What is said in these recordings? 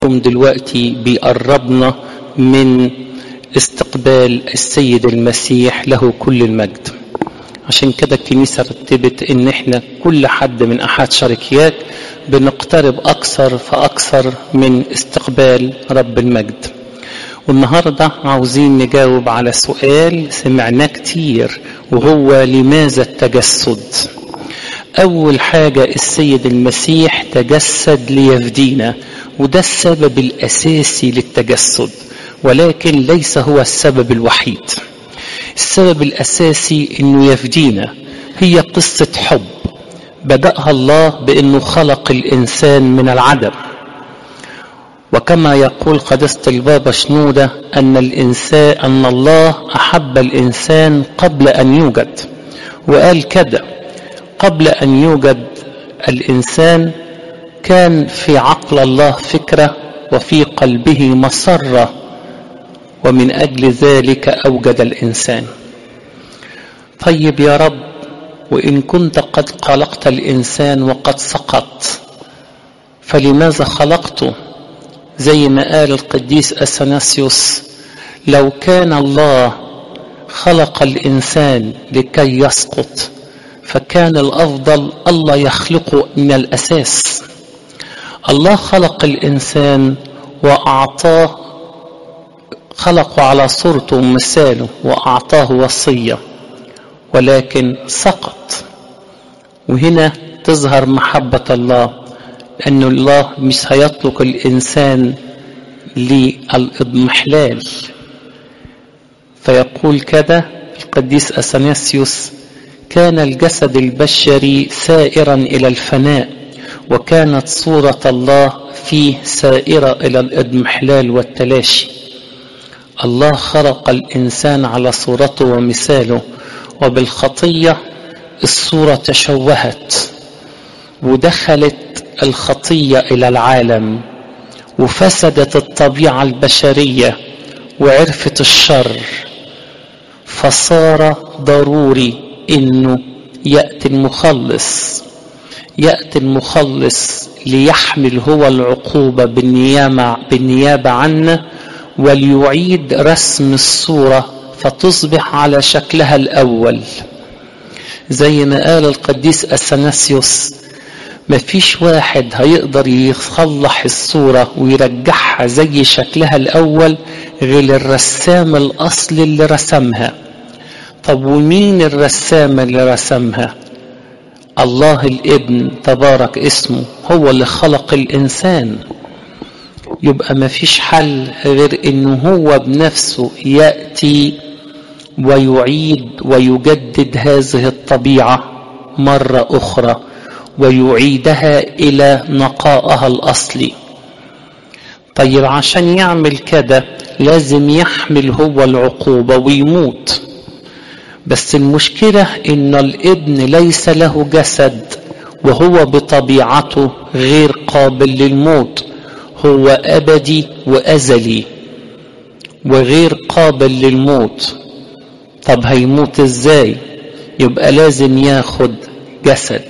دلوقتي بيقربنا من استقبال السيد المسيح له كل المجد عشان كده الكنيسة رتبت ان احنا كل حد من احد شركيات بنقترب اكثر فاكثر من استقبال رب المجد والنهاردة عاوزين نجاوب على سؤال سمعناه كتير وهو لماذا التجسد اول حاجة السيد المسيح تجسد ليفدينا وده السبب الاساسي للتجسد ولكن ليس هو السبب الوحيد السبب الاساسي انه يفدينا هي قصه حب بداها الله بانه خلق الانسان من العدم وكما يقول قداسه البابا شنوده ان الانسان ان الله احب الانسان قبل ان يوجد وقال كده قبل ان يوجد الانسان كان في عقل الله فكره وفي قلبه مسره ومن اجل ذلك اوجد الانسان طيب يا رب وان كنت قد خلقت الانسان وقد سقط فلماذا خلقته زي ما قال القديس اثناسيوس لو كان الله خلق الانسان لكي يسقط فكان الافضل الله يخلقه من الاساس الله خلق الانسان واعطاه خلقه على صورته ومثاله واعطاه وصيه ولكن سقط وهنا تظهر محبه الله لان الله مش هيطلق الانسان للاضمحلال فيقول كده القديس اثناسيوس كان الجسد البشري سائرا الى الفناء وكانت صوره الله فيه سائره الى الاضمحلال والتلاشي الله خلق الانسان على صورته ومثاله وبالخطيه الصوره تشوهت ودخلت الخطيه الى العالم وفسدت الطبيعه البشريه وعرفت الشر فصار ضروري انه ياتي المخلص ياتي المخلص ليحمل هو العقوبه بالنيابه بالنيابه عنا وليعيد رسم الصورة فتصبح على شكلها الأول زي ما قال القديس أثناسيوس مفيش واحد هيقدر يصلح الصورة ويرجعها زي شكلها الأول غير الرسام الأصلي اللي رسمها طب ومين الرسام اللي رسمها الله الابن تبارك اسمه هو اللي خلق الإنسان يبقى ما فيش حل غير انه هو بنفسه ياتي ويعيد ويجدد هذه الطبيعه مره اخرى ويعيدها الى نقائها الاصلي طيب عشان يعمل كده لازم يحمل هو العقوبه ويموت بس المشكله ان الابن ليس له جسد وهو بطبيعته غير قابل للموت هو ابدي وازلي وغير قابل للموت طب هيموت ازاي يبقى لازم ياخد جسد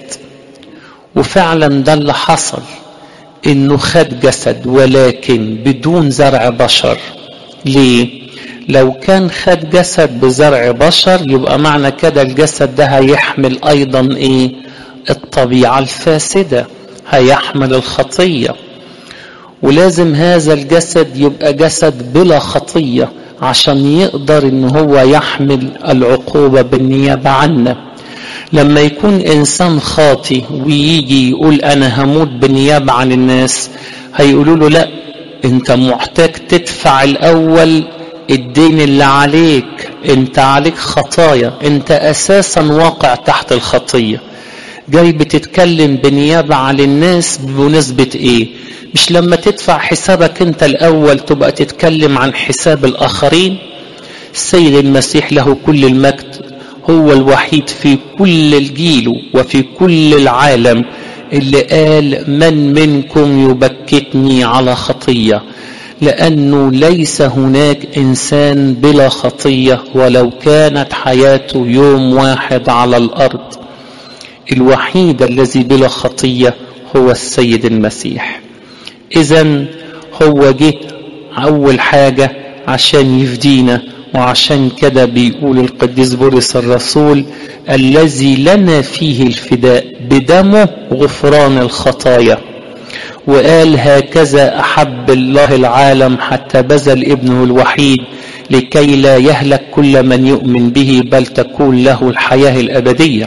وفعلا ده اللي حصل انه خد جسد ولكن بدون زرع بشر ليه لو كان خد جسد بزرع بشر يبقى معنى كده الجسد ده هيحمل ايضا ايه الطبيعه الفاسده هيحمل الخطيه ولازم هذا الجسد يبقى جسد بلا خطية عشان يقدر ان هو يحمل العقوبة بالنيابة عنا لما يكون انسان خاطي ويجي يقول انا هموت بالنيابة عن الناس هيقولوا له لا انت محتاج تدفع الاول الدين اللي عليك انت عليك خطايا انت اساسا واقع تحت الخطيه جاي بتتكلم بنيابه عن الناس بمناسبه ايه مش لما تدفع حسابك انت الاول تبقى تتكلم عن حساب الاخرين السيد المسيح له كل المجد هو الوحيد في كل الجيل وفي كل العالم اللي قال من منكم يبكتني على خطيه لانه ليس هناك انسان بلا خطيه ولو كانت حياته يوم واحد على الارض الوحيد الذي بلا خطيه هو السيد المسيح اذا هو جه أول حاجة عشان يفدينا وعشان كده بيقول القديس بولس الرسول الذي لنا فيه الفداء بدمه غفران الخطايا وقال هكذا أحب الله العالم حتى بذل ابنه الوحيد لكي لا يهلك كل من يؤمن به بل تكون له الحياة الأبدية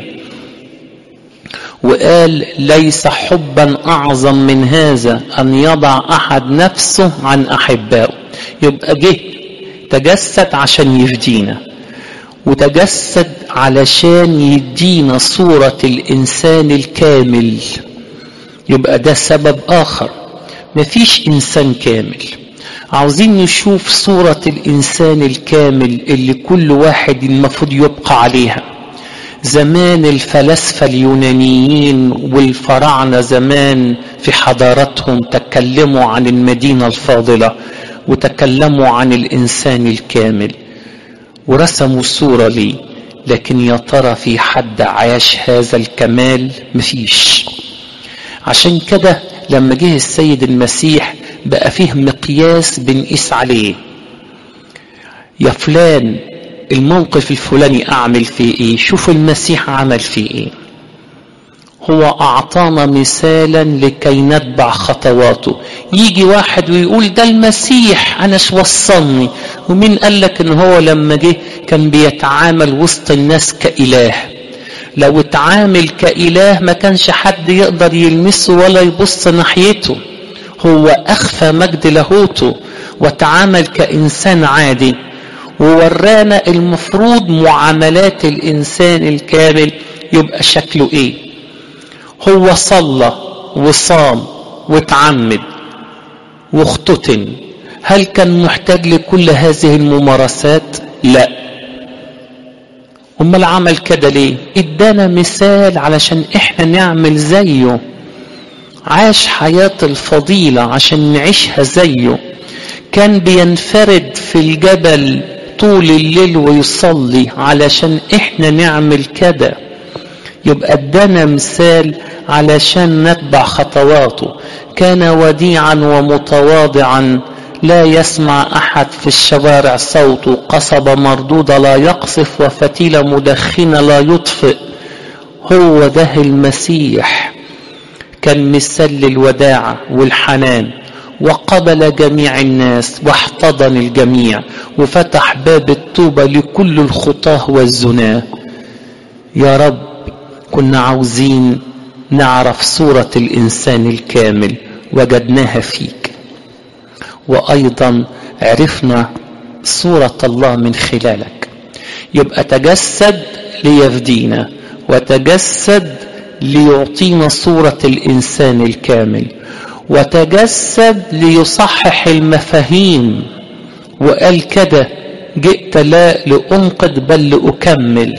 وقال ليس حبا أعظم من هذا أن يضع أحد نفسه عن أحبائه يبقى جه تجسد عشان يفدينا وتجسد علشان يدينا صورة الإنسان الكامل يبقى ده سبب آخر مفيش إنسان كامل عاوزين نشوف صورة الإنسان الكامل اللي كل واحد المفروض يبقى عليها زمان الفلاسفة اليونانيين والفراعنة زمان في حضارتهم تكلموا عن المدينة الفاضلة وتكلموا عن الإنسان الكامل ورسموا الصورة ليه لكن يا ترى في حد عاش هذا الكمال مفيش عشان كده لما جه السيد المسيح بقى فيه مقياس بنقيس عليه يا فلان الموقف الفلاني اعمل فيه ايه شوف المسيح عمل فيه ايه هو اعطانا مثالا لكي نتبع خطواته يجي واحد ويقول ده المسيح انا وصلني ومين قال لك ان هو لما جه كان بيتعامل وسط الناس كاله لو اتعامل كاله ما كانش حد يقدر يلمسه ولا يبص ناحيته هو اخفى مجد لاهوته وتعامل كانسان عادي وورانا المفروض معاملات الانسان الكامل يبقى شكله ايه هو صلى وصام وتعمد واختتن هل كان محتاج لكل هذه الممارسات لا امال عمل كده ليه ادانا مثال علشان احنا نعمل زيه عاش حياة الفضيلة عشان نعيشها زيه كان بينفرد في الجبل طول الليل ويصلي علشان احنا نعمل كده يبقى ادانا مثال علشان نتبع خطواته كان وديعا ومتواضعا لا يسمع احد في الشوارع صوته قصبة مردودة لا يقصف وفتيلة مدخنة لا يطفئ هو ده المسيح كان مثال للوداعة والحنان وقبل جميع الناس واحتضن الجميع وفتح باب التوبة لكل الخطاه والزناه يا رب كنا عاوزين نعرف صورة الإنسان الكامل وجدناها فيك وأيضا عرفنا صورة الله من خلالك يبقى تجسد ليفدينا وتجسد ليعطينا صورة الإنسان الكامل وتجسد ليصحح المفاهيم وقال كده جئت لا لأنقذ بل لأكمل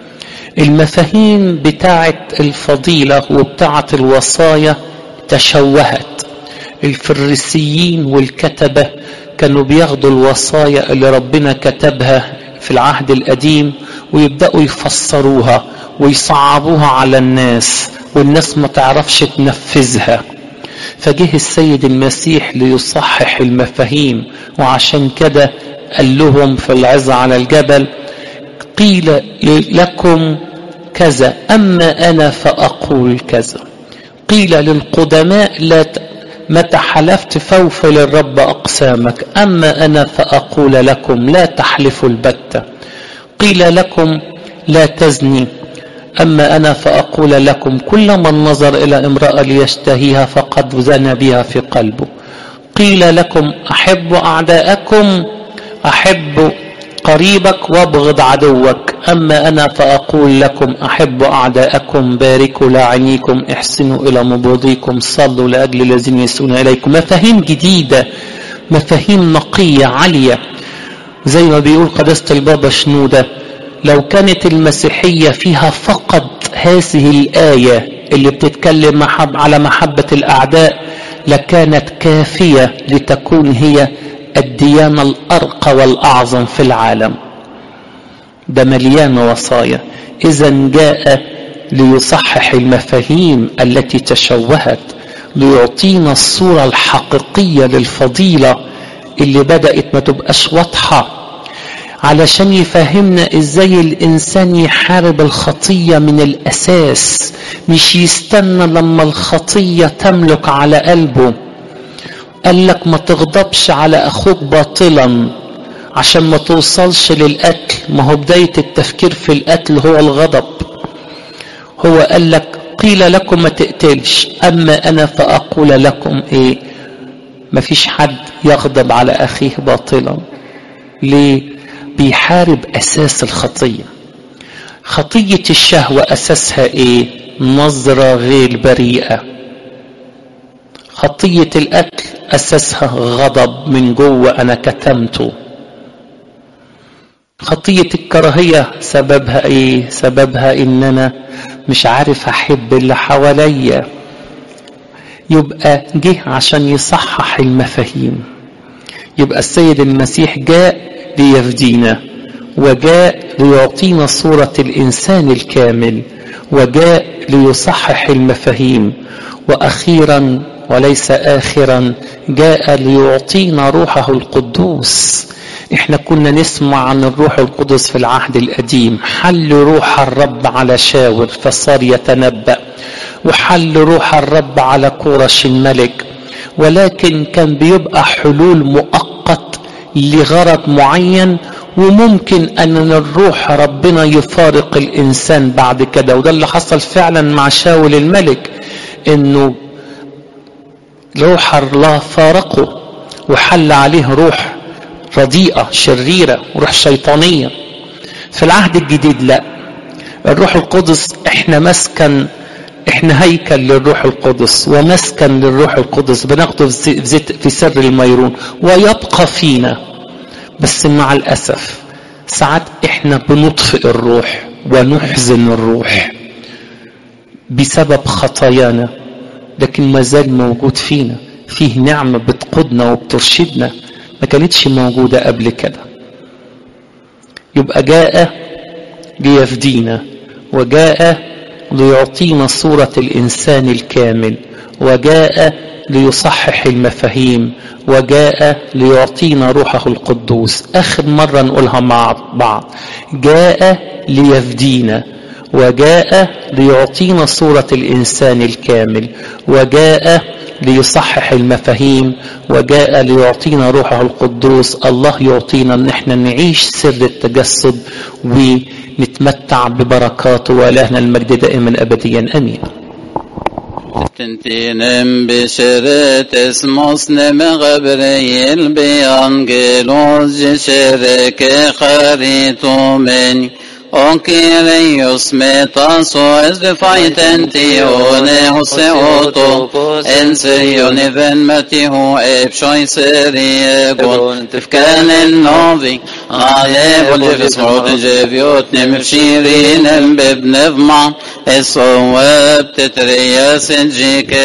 المفاهيم بتاعة الفضيلة وبتاعة الوصايا تشوهت الفريسيين والكتبة كانوا بياخدوا الوصايا اللي ربنا كتبها في العهد القديم ويبدأوا يفسروها ويصعبوها على الناس والناس ما تعرفش تنفذها فجه السيد المسيح ليصحح المفاهيم وعشان كده قال لهم في العظة على الجبل قيل لكم كذا أما أنا فأقول كذا قيل للقدماء لا ت... متى حلفت فوف للرب أقسامك أما أنا فأقول لكم لا تحلفوا البتة قيل لكم لا تزني أما أنا فأقول لكم كل من نظر إلى امرأة ليشتهيها فقد زنى بها في قلبه قيل لكم أحبوا أعداءكم أحبوا قريبك وابغض عدوك أما أنا فأقول لكم أحبوا أعداءكم باركوا لاعنيكم احسنوا إلى مبغضيكم صلوا لأجل الذين يسؤون إليكم مفاهيم جديدة مفاهيم نقية عالية زي ما بيقول قداسة البابا شنودة لو كانت المسيحية فيها فقط هذه الآية اللي بتتكلم محب على محبة الأعداء لكانت كافية لتكون هي الديانة الأرقى والأعظم في العالم ده مليان وصايا إذا جاء ليصحح المفاهيم التي تشوهت ليعطينا الصورة الحقيقية للفضيلة اللي بدأت ما تبقاش واضحة علشان يفهمنا ازاي الانسان يحارب الخطية من الاساس مش يستنى لما الخطية تملك على قلبه قال لك ما تغضبش على اخوك باطلا عشان ما توصلش للقتل ما هو بداية التفكير في القتل هو الغضب هو قال لك قيل لكم ما تقتلش اما انا فاقول لكم ايه ما فيش حد يغضب على اخيه باطلا ليه بيحارب اساس الخطيه خطيه الشهوه اساسها ايه نظره غير بريئه خطيه القتل اساسها غضب من جوه انا كتمته خطيه الكراهيه سببها ايه سببها ان انا مش عارف احب اللي حواليا يبقى جه عشان يصحح المفاهيم يبقى السيد المسيح جاء ليفدينا وجاء ليعطينا صورة الإنسان الكامل وجاء ليصحح المفاهيم وأخيرا وليس آخرا جاء ليعطينا روحه القدوس احنا كنا نسمع عن الروح القدس في العهد القديم حل روح الرب على شاور فصار يتنبأ وحل روح الرب على كورش الملك ولكن كان بيبقى حلول مؤقت لغرض معين وممكن ان الروح ربنا يفارق الانسان بعد كده وده اللي حصل فعلا مع شاول الملك انه روح الله فارقه وحل عليه روح رديئه شريره روح شيطانيه في العهد الجديد لا الروح القدس احنا مسكن احنا هيكل للروح القدس ومسكن للروح القدس بناخده في, زيت في سر الميرون ويبقى فينا بس مع الاسف ساعات احنا بنطفئ الروح ونحزن الروح بسبب خطايانا لكن ما زال موجود فينا فيه نعمة بتقودنا وبترشدنا ما كانتش موجودة قبل كده يبقى جاء ليفدينا وجاء ليعطينا صورة الإنسان الكامل وجاء ليصحح المفاهيم وجاء ليعطينا روحه القدوس آخر مرة نقولها مع بعض جاء ليفدينا وجاء ليعطينا صورة الإنسان الكامل وجاء ليصحح المفاهيم وجاء ليعطينا روحه القدوس الله يعطينا ان احنا نعيش سر التجسد ونتمتع ببركاته والهنا المجد دائما ابديا امين تنتينم بشرت اسموس نم غبريل بيانجلوز جشرك خريتو مني O Kyrios metasos de faitentione hoseoto en serion even matihu epshoi seriegon تفكان النوفي عليه واللي صوت جبيوت نمشيرين بابن فمع الصواب تترياس الجيك